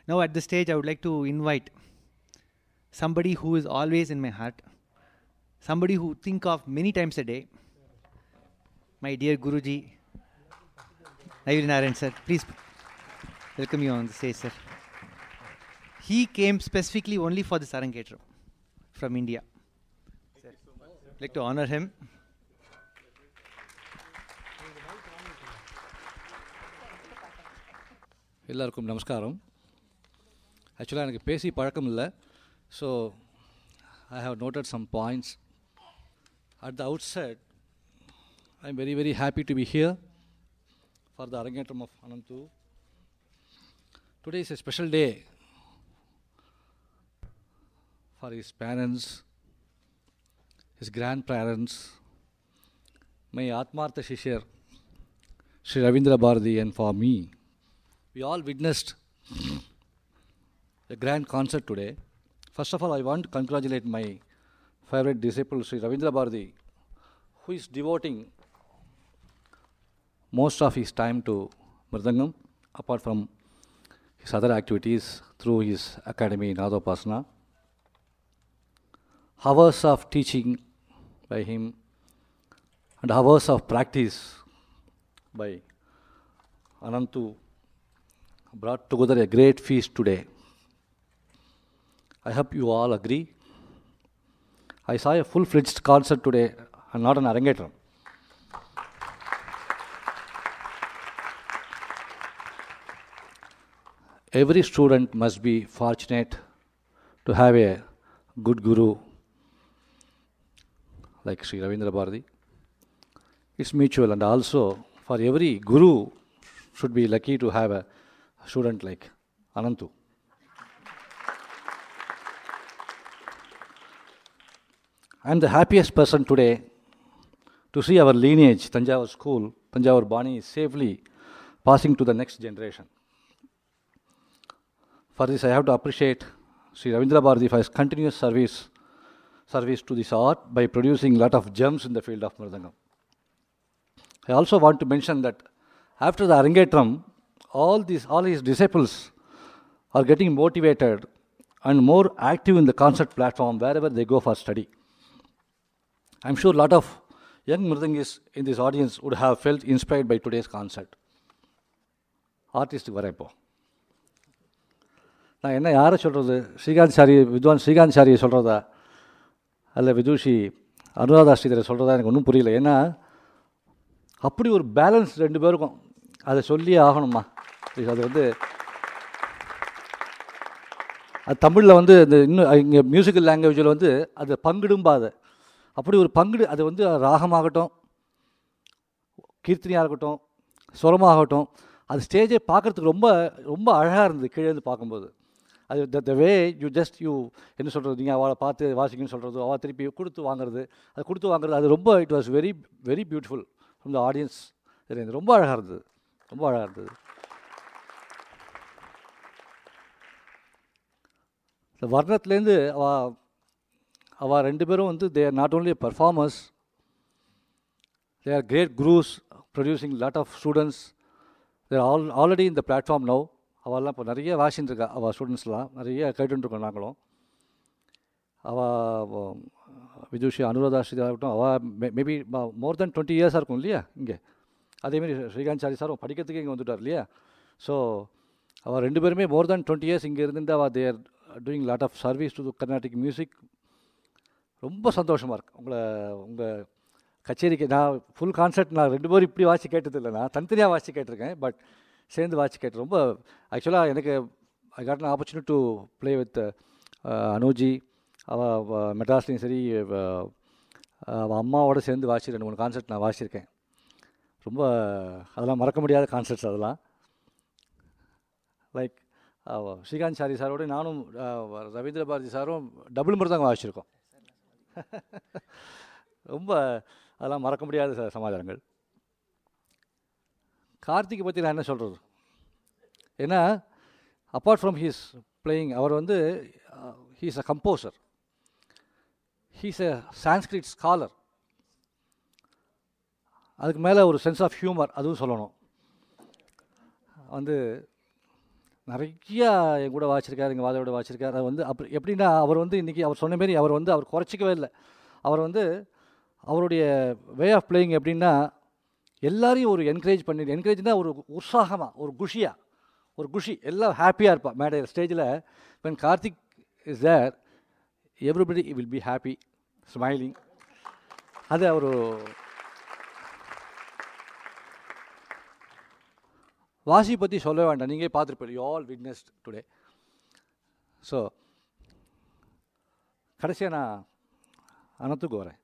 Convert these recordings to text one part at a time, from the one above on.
Now, at this stage, I would like to invite somebody who is always in my heart, somebody who think of many times a day, my dear Guruji, Nayuri Narayan sir. Please welcome you on the stage, sir. He came specifically only for this Arangetram from India. Sir, I'd like to honor him. எல்லாருக்கும் நமஸ்காரம் ஆக்சுவலாக எனக்கு பேசி பழக்கம் இல்லை so I have noted some points at the outside I am very very happy to be here for the arangetram of Ananthu today is a special day for his parents, his grandparents, my Atmartha Shishir, Sri Ravindra Bharati, and for me. We all witnessed a grand concert today. First of all, I want to congratulate my favorite disciple, Sri Ravindra Bharati, who is devoting most of his time to Mridangam, apart from his other activities through his academy, Nadopasana. Hours of teaching by him and hours of practice by Anantu brought together a great feast today. I hope you all agree. I saw a full fledged concert today and not an Arangetram. Every student must be fortunate to have a good guru like Sri Ravindra Bharati. It's mutual, and also for every guru should be lucky to have a student like Anantu. I'm the happiest person today to see our lineage, Tanjavur school, Tanjavur Bani, safely passing to the next generation. For this, I have to appreciate Sri Ravindra Bharati for his continuous service, service to this art by producing a lot of gems in the field of Mridangam. I also want to mention that after the Arangetram, all these all his disciples are getting motivated and more active in the concert platform wherever they go for study. I'm sure a lot of young Mridangis in this audience would have felt inspired by today's concert. ஆர்டிஸ்ட்டுக்கு வரேன் இப்போ நான் என்ன யாரை சொல்கிறது Srikanth sorry வித்வான் ஸ்ரீகாந்த் சாரியை சொல்கிறதா அல்ல விதுஷி அனுராதா ஸ்ரீதரை சொல்கிறதா எனக்கு ஒன்றும் புரியல ஏன்னா அப்படி ஒரு பேலன்ஸ் ரெண்டு பேருக்கும் அதை சொல்லியே ஆகணுமா அது வந்து அது தமிழில் வந்து இந்த இன்னும் இங்கே மியூசிக்கல் லாங்குவேஜில் வந்து அது பங்கிடும்பாத அப்படி ஒரு பங்கிடு அது வந்து ராகமாகட்டும் கீர்த்தனையாக இருக்கட்டும் சுரமாகட்டும் அது ஸ்டேஜை பார்க்குறதுக்கு ரொம்ப ரொம்ப அழகாக இருந்தது கீழே இருந்து பார்க்கும்போது அது the the way you just you என்ன சொல்கிறது நீங்கள் அவளை பார்த்து வாசிக்கணும்னு சொல்கிறது அவள் திருப்பி கொடுத்து வாங்குறது அது கொடுத்து வாங்குறது அது ரொம்ப it was very very beautiful from the audience இது ரொம்ப அழகாக இருந்தது ரொம்ப அழகாக இருந்தது இந்த வர்ணத்துலேருந்து அவ அவள் ரெண்டு பேரும் வந்து they are not only performers they are great gurus producing lot of students they're all already இந்த பிளாட்ஃபார்ம் நோ அவெல்லாம் இப்போ நிறைய வாசின்னு இருக்கா அவள் ஸ்டூடெண்ட்ஸ்லாம் நிறைய கேட்டுருக்கோம் நாங்களும் அவள் விதுஷி அனுராதா ஸ்ரீதா இருக்கட்டும் அவள் மே மேபி மோர் தென் டுவெண்ட்டி இயர்ஸாக இருக்கும் இல்லையா இங்கே அதேமாரி ஸ்ரீகாந்த் சாரி சாரும் படிக்கிறதுக்கு இங்கே வந்துட்டார் இல்லையா ஸோ அவள் ரெண்டு பேருமே மோர் தென் டுவெண்ட்டி இயர்ஸ் இங்கே இருந்து அவள் they're doing lot of service to Carnatic music ரொம்ப சந்தோஷமாக இருக்கு உங்களை உங்கள் கச்சேரிக்கு நான் ஃபுல் கான்சர்ட் நான் ரெண்டு பேரும் இப்படி வாட்சி கேட்டதில்லை நான் தனித்தனியாக வாட்சி கேட்டிருக்கேன் பட் சேர்ந்து வாட்சி கேட்டு ரொம்ப ஆக்சுவலாக எனக்கு I got an opportunity to play with Anuji அவள் மெட்ராஸ்லேயும் சரி அவள் அம்மாவோட சேர்ந்து வாசி ரெண்டு மூணு கான்சர்ட் நான் வாசியிருக்கேன் ரொம்ப அதெல்லாம் மறக்க முடியாத கான்சர்ட்ஸ் அதெல்லாம் லைக் ஸ்ரீகாந்த் சாரி சாரோட நானும் ரவீந்திர பாரதி சாரும் டபுள் மிருதங்க வாசிச்சிருக்கோம் ரொம்ப அதெல்லாம் மறக்க முடியாத சமாச்சாரங்கள் கார்த்திகை பற்றி நான் என்ன சொல்கிறது ஏன்னா அப்பார்ட் ஃப்ரம் ஹீஸ் பிளேயிங் அவர் வந்து he's a composer he's a Sanskrit scholar அதுக்கு மேலே ஒரு சென்ஸ் ஆஃப் ஹியூமர் அதுவும் சொல்லணும் வந்து நிறையா என் கூட வாச்சிருக்காரு எங்கள் வாதோட வாச்சிருக்காரு அது வந்து அப்படி எப்படின்னா அவர் வந்து இன்றைக்கி அவர் சொன்ன மாரி அவர் வந்து அவர் குறைச்சிக்கவே இல்லை அவர் வந்து அவருடைய வே ஆஃப் பிளேயிங் எப்படின்னா எல்லாரையும் ஒரு என்கரேஜ் பண்ணி என்கரேஜ்னா ஒரு உற்சாகமாக ஒரு குஷியாக ஒரு குஷி எல்லாம் ஹாப்பியாக இருப்பா மேடையில் ஸ்டேஜில் when Karthik is there everybody will be happy smiling அது அவர் வாசி பற்றி சொல்ல வேண்டாம் நீங்கள் பார்த்துருப்பீங்க you all witnessed today so கடைசியாக நான் அனத்துக்கு வரேன்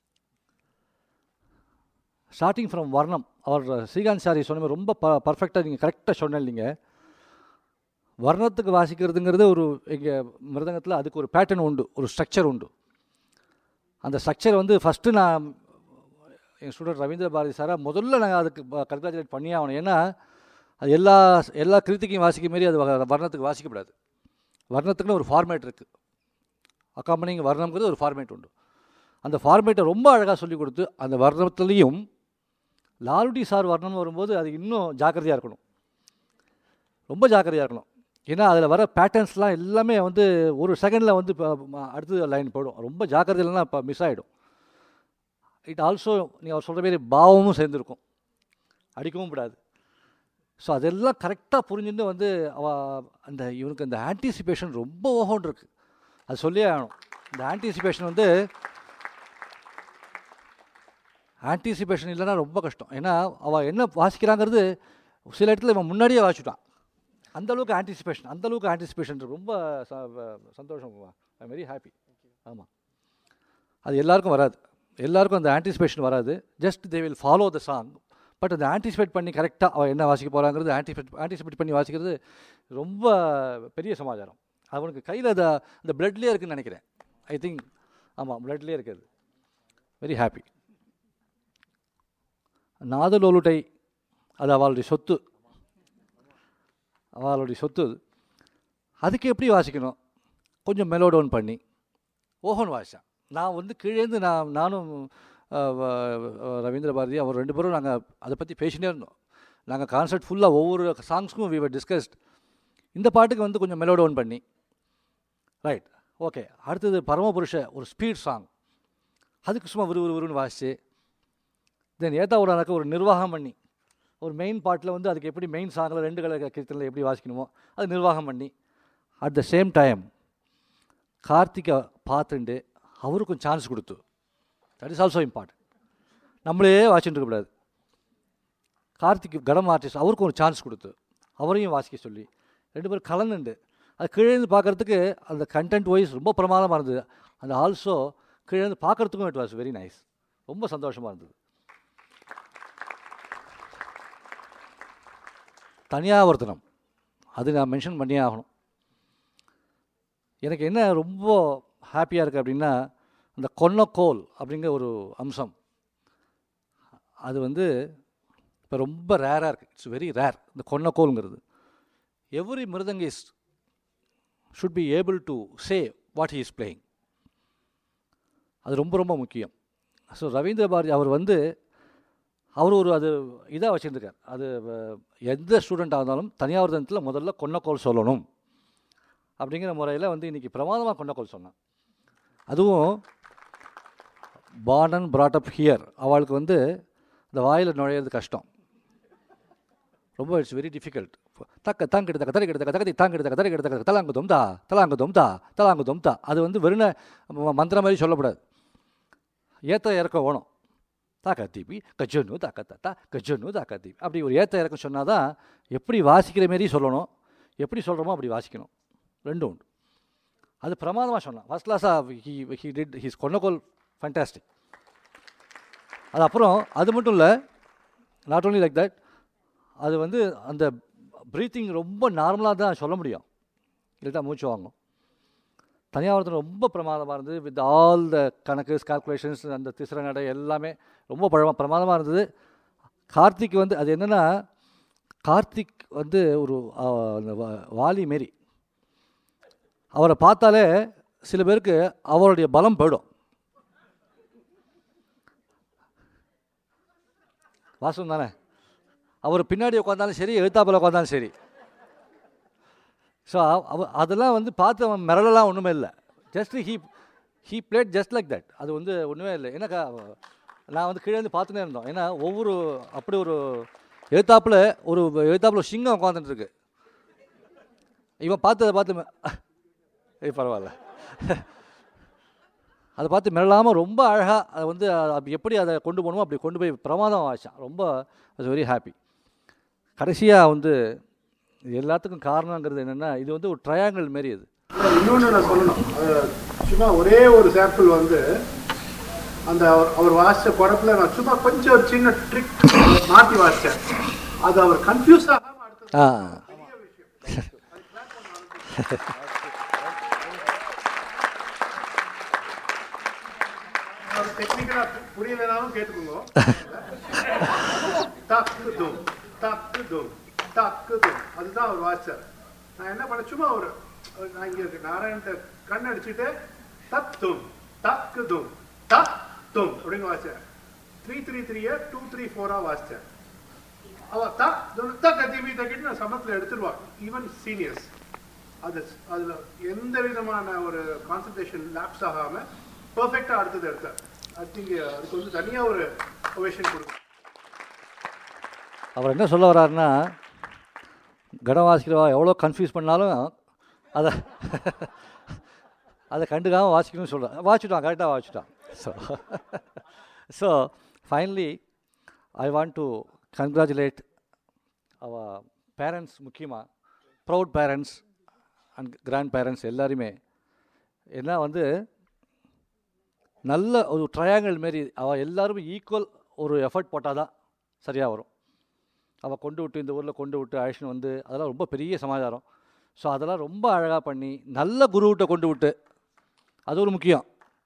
ஸ்டார்டிங் ஃப்ரம் வர்ணம் அவர் ஸ்ரீகாந்த் சாரி சொன்ன மாதிரி ரொம்ப ப பர்ஃபெக்டாக நீங்கள் கரெக்டாக சொன்னேன் நீங்கள் வர்ணத்துக்கு வாசிக்கிறதுங்கிறது ஒரு எங்கள் மிருதங்கத்தில் அதுக்கு ஒரு பேட்டர்ன் உண்டு ஒரு ஸ்ட்ரக்சர் உண்டு அந்த ஸ்ட்ரக்சர் வந்து ஃபஸ்ட்டு நான் என் ஸ்டூடெண்ட் ரவீந்திர பாரதி சாராக முதல்ல நாங்கள் அதுக்கு கங்க்ராச்சுலேட் பண்ணியே ஆகணும் ஏன்னா அது எல்லா எல்லா கிருத்திக்கையும் வாசிக்க மாரி அது வ- வர்ணத்துக்கு வாசிக்கப்படாது வர்ணத்துக்குன்னு ஒரு ஃபார்மேட் இருக்குது அக்காம்பனிங் வர்ணம்ங்கிறது ஒரு ஃபார்மேட் உண்டு அந்த ஃபார்மேட்டை ரொம்ப அழகாக சொல்லி கொடுத்து அந்த வர்ணத்துலேயும் லாலுடி சார் வர்ணம்னு வரும்போது அது இன்னும் ஜாக்கிரதையாக இருக்கணும் ரொம்ப ஜாக்கிரதையாக இருக்கணும் ஏன்னா அதில் வர பேட்டர்ன்ஸ்லாம் எல்லாமே வந்து ஒரு செகண்டில் வந்து இப்போ ம- அடுத்த லைன் போயிடும் ரொம்ப ஜாக்கிரதை இல்லைன்னா இப்போ மிஸ் ஆகிடும் இட் ஆல்சோ நீ அவர் சொல்கிற மாரி பாவமும் சேர்ந்துருக்கும் அடிக்கவும் கூடாது ஸோ அதெல்லாம் கரெக்டாக புரிஞ்சுட்டு வந்து அவ அந்த இவனுக்கு அந்த ஆன்டிசிபேஷன் ரொம்ப ஓஹோன் இருக்கு அது சொல்லியே ஆகணும் இந்த ஆன்டிசிபேஷன் வந்து ஆன்டிசிபேஷன் இல்லைன்னா ரொம்ப கஷ்டம் ஏன்னா அவள் என்ன வாசிக்கிறாங்கிறது சில இடத்துல இவன் முன்னாடியே வாசிட்டான் அந்த அளவுக்கு ஆன்டிசிபேஷன் அந்த அளவுக்கு ஆன்டிசிபேஷன் ரொம்ப ச- சந்தோஷம் ஐ வெரி ஹாப்பி ஆமாம் அது எல்லாருக்கும் வராது எல்லாருக்கும் அந்த ஆன்டிசிபேஷன் வராது just they will follow the song but அந்த ஆன்டிசிபேட் பண்ணி கரெக்டாக அவள் என்ன வாசிக்க போகிறாங்கிறது ஆன்டிசிபேட் ஆன்டிசிபேட் பண்ணி வாசிக்கிறது ரொம்ப பெரிய சமாச்சாரம் அவனுக்கு கையில் அந்த அந்த பிளட்லேயே இருக்குன்னு நினைக்கிறேன் ஐ திங்க் ஆமாம் பிளட்லேயே இருக்குது வெரி ஹாப்பி நாதலோலுட்டை அது அவளுடைய சொத்து அவளுடைய சொத்து அது. அதுக்கு எப்படி வாசிக்கணும் கொஞ்சம் மெலோடவுன் பண்ணி ஓஹோன் வாசித்தான் நான் வந்து கீழேருந்து நான் நானும் அஹ், வ- வ- ரவீந்திர பாரதி அவர் ரெண்டு பேரும் நாங்கள் அதை பற்றி பேசினே இருந்தோம் நாங்கள் கான்சர்ட் ஃபுல்லாக ஒவ்வொரு சாங்ஸ்க்கும் வி were டிஸ்கஸ்ட் இந்த பாட்டுக்கு வந்து கொஞ்சம் மெலோடவுன் பண்ணி ரைட் ஓகே அடுத்தது பரமபுருஷ ஒரு ஸ்பீட் சாங் அதுக்கு சும்மா விறு விறு விறுன்னு வாசிச்சு தென் ஏத்தாவுடானாக்க ஒரு நிர்வாகம் பண்ணி ஒரு மெயின் பாட்டில் வந்து அதுக்கு எப்படி மெயின் சாங்கில் ரெண்டு கலை கீர்த்தனில் எப்படி வாசிக்கணுமோ அது நிர்வாகம் பண்ணி அட் த சேம் டைம் கார்த்திகை பார்த்துண்டு அவருக்கும் சான்ஸ் கொடுத்து தட் இஸ் ஆல்சோ இம்பார்ட்டன்ட் நம்மளே வாசிச்சுட்டு இருக்கக்கூடாது கார்த்திக் கடம் ஆர்டிஸ்ட் அவருக்கும் ஒரு சான்ஸ் கொடுத்து அவரையும் வாசிக்க சொல்லி ரெண்டு பேரும் கலந்துண்டு அது கீழேருந்து பார்க்கறதுக்கு அந்த கண்டென்ட் வைஸ் ரொம்ப பிரமாதமாக இருந்தது அந்த ஆல்சோ கீழேருந்து பார்க்கறதுக்கும் இட் வாஸ் வெரி நைஸ் ரொம்ப சந்தோஷமாக இருந்தது தனியாவர்த்தனம் அது நான் மென்ஷன் பண்ணியே ஆகணும் எனக்கு என்ன ரொம்ப ஹாப்பியாக இருக்குது அப்படின்னா அந்த கொன்னக்கோல் அப்படிங்கிற ஒரு அம்சம் அது வந்து இப்போ ரொம்ப ரேராக இருக்குது இட்ஸ் வெரி ரேர் இந்த கொன்னக்கோல்ங்கிறது every mridangist should be able to say what he is playing அது ரொம்ப ரொம்ப முக்கியம் ஸோ ரவீந்திர பாரதி அவர் வந்து அவர் ஒரு அது இதாக வச்சுருக்கார் அது அஹ், எந்த ஸ்டூடெண்ட்டாக இருந்தாலும் தனியாவர்தனத்தில் முதல்ல கொன்னக்கோல் சொல்லணும் அப்படிங்கிற முறையில் வந்து இன்றைக்கி பிரமாதமாக கொன்னக்கோல் சொன்னான் அதுவும் பார்ன் அண்ட் brought ஹியர் அவளுக்கு வந்து இந்த வாயில் நுழையிறது கஷ்டம் ரொம்ப இட்ஸ் வெரி டிஃபிகல்ட் தக்க தாங்கிட்டு தக்க தரை கிட்ட தக்கதி தாங்கிட்டு தக்க தரை கிட்ட தலாங்கு தொம்தா தலாங்கு தொம்தா தலாங்கு தொம்தா அது வந்து வெறும் மந்திரம் மாதிரி சொல்லக்கூடாது ஏத்த இறக்கம் வேணும் தாக்கா தீபி கஜனு தாக்கா தத்தா கஜனு தாக்கா தீபி அப்படி ஒரு ஏத்த இறக்கம் சொன்னால் தான் எப்படி வாசிக்கிற மாரி சொல்லணும் எப்படி சொல்கிறோமோ அப்படி வாசிக்கணும் ரெண்டும் உண்டு அது பிரமாதமாக சொன்னான் ஃபஸ்ட் கிளாஸாக he he did his konnakol fantastic அது அப்புறம் அது மட்டும் இல்லை நாட் only லைக் தட் அது வந்து அந்த ப்ரீத்திங் ரொம்ப நார்மலாக தான் சொல்ல முடியும் இல்லாட்டா மூச்சு வாங்கும் தனியாவரத்தில் ரொம்ப பிரமாதமாக இருந்தது வித் ஆல் த கணக்கு கால்குலேஷன்ஸ் அந்த திசர நடை எல்லாமே ரொம்ப பழமா பிரமாதமாக இருந்தது கார்த்திக் வந்து அது என்னென்னா கார்த்திக் வந்து ஒரு ஆ, அந்த வா- வாலி மாரி அவரை பார்த்தாலே சில பேருக்கு அவருடைய பலம் போயிடும் வாசம் தானே அவர் பின்னாடி உட்காந்தாலும் சரி எழுத்தாப்பில் உட்காந்தாலும் சரி ஸோ அவ அதெல்லாம் வந்து பார்த்து அவன் மிரளலாம் ஒன்றுமே இல்லை just he he played just like that அது வந்து ஒன்றுமே இல்லை ஏன்னாக்கா நான் வந்து கீழே இருந்து பார்த்துனே இருந்தோம் ஏன்னா ஒவ்வொரு அப்படி ஒரு எழுத்தாப்பில் ஒரு எழுத்தாப்பில் ஒரு சிங்கம் உட்காந்துட்டு இருக்கு இவன் பார்த்து அதை பார்த்து ம- ஏய் பரவாயில்ல அதை பார்த்து மிரளாமல் ரொம்ப அழகாக அதை வந்து அ- அப்படி எப்படி அதை கொண்டு போகணுமோ அப்படி கொண்டு போய் பிரமாதம் ஆச்சான் ரொம்ப இட்ஸ் வெரி ஹாப்பி கடைசியாக வந்து இது எல்லாத்துக்கும் காரணங்கிறது என்னென்னா இது வந்து ஒரு ட்ரையாங்கிள் மாரி இது இன்னொன்று நான் சொல்லணும் அது சும்மா ஒரே ஒரு சாம்பிள் வந்து அந்த அவர் அவர் வாசிச்ச படத்துல நான் சும்மா கொஞ்சம் ஒரு சின்ன ட்ரிக் மாற்றி வாசித்தேன் அது அவர் கன்ஃபியூஸ் ஆகாம அடுத்தது ஆ பெரிய விஷயம் அது clap பண்ண ஆரம்பிச்சேன். டெக்னிக்கலா புரியலனாலும் கேட்டுக்கோங்க தக்கு தும் தக்கு தும் தக்கு தும் அதுதான் அவர் வாசிச்சார் நான் என்ன பண்ண சும்மா ஒரு ஒரு நான் இங்க இருக்கு நாராயணத்தை கண் அடிச்சுட்டு தத் தும் தக்கு தும் தக் தும் அப்படின்னு வாசிச்சேன் த்ரீ த்ரீ த்ரீய டூ த்ரீ ஃபோரா வாசிச்சேன் அவ த த கத்திபி தக்கிட்டு நான் சமத்துல எடுத்துருவாங்க ஈவன் சீனியர்ஸ் அது அதுல எந்த விதமான ஒரு கான்சன்ட்ரேஷன் லேப்ஸ் ஆகாம பெர்ஃபெக்டா அடுத்தது எடுத்தார் ஐ திங்க் அதுக்கு வந்து தனியா ஒரு ஒவேஷன் கொடுக்கும் அவர் என்ன சொல்ல வர்றாருன்னா கடம் வாசிக்கிறவா எவ்வளோ கன்ஃபியூஸ் பண்ணாலும் அதை அதை கண்டுக்காமல் வாசிக்கணும்னு சொல்கிறேன் வாசிட்டான் கரெக்டாக வாசிட்டான் so so finally I want to congratulate அவ பேரண்ட்ஸ் முக்கியமாக proud parents and grandparents எல்லாருமே ஏன்னா வந்து நல்ல ஒரு ட்ரையாங்கிள் மாரி அவள் எல்லாருமே ஈக்குவல் ஒரு எஃபர்ட் போட்டால் தான் சரியாக வரும் அவள் கொண்டு விட்டு இந்த ஊரில் கொண்டு விட்டு அழைச்சின்னு வந்து அதெல்லாம் ரொம்ப பெரிய சமாச்சாரம் ஸோ அதெல்லாம் ரொம்ப அழகாக பண்ணி நல்ல குருவிட்ட கொண்டு விட்டு அது ஒரு முக்கியம்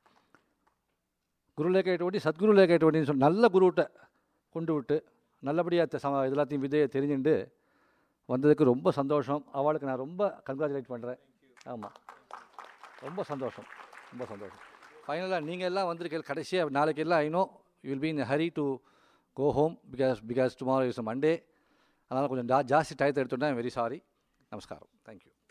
குரு லேக்கேட்ட வண்டி சத்குரு லேக்கேட்ட வண்டின்னு சொல்லி நல்ல குருவிட்ட கொண்டு விட்டு நல்லபடியாக சம எல்லாத்தையும் விதையை தெரிஞ்சுண்டு வந்ததுக்கு ரொம்ப சந்தோஷம் அவளுக்கு நான் ரொம்ப கங்க்ராச்சுலேட் பண்ணுறேன் ஆமாம் ரொம்ப சந்தோஷம் ரொம்ப சந்தோஷம் ஃபைனலாக நீங்கள் எல்லாம் வந்திருக்கீங்க கடைசியாக நாளைக்கு எல்லாம் I know you will be in hurry to go home because because tomorrow is Monday அதனால் கொஞ்சம் ஜா ஜாஸ்தி டயத்தை எடுத்துட்டேன் வெரி சாரி நமஸ்காரம் தேங்க்யூ